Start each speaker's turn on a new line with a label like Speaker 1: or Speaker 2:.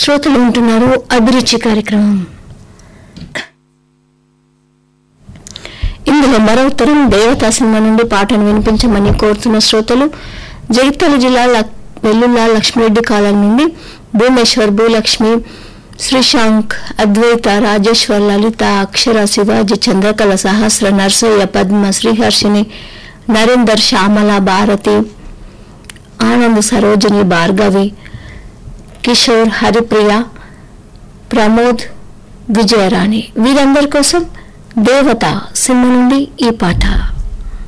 Speaker 1: శ్రోతలు ఉంటున్నారు అభిరుచి కార్యక్రమం ఇందులో మరో ఉత్తరం దేవతా సినిమా నుండి పాటను వినిపించమని కోరుతున్న శ్రోతలు జగిత్యాల జిల్లా లక్- వెల్లుల్లా లక్ష్మిరెడ్డి కాలం నుండి భూమేశ్వర్ భూలక్ష్మి శ్రీశాంక్ అద్వైత రాజేశ్వర్ లలిత అక్షర శివాజీ చంద్రకళ సహస్ర నర్సయ్య పద్మ శ్రీహర్షిని నరేందర్ శ్యామల భారతి ఆనంద్ సరోజిని భార్గవి కిషోర్ హరిప్రియ ప్రమోద్ విజయరాణి వీరందరి కోసం దేవత సినిమా నుండి ఈ పాట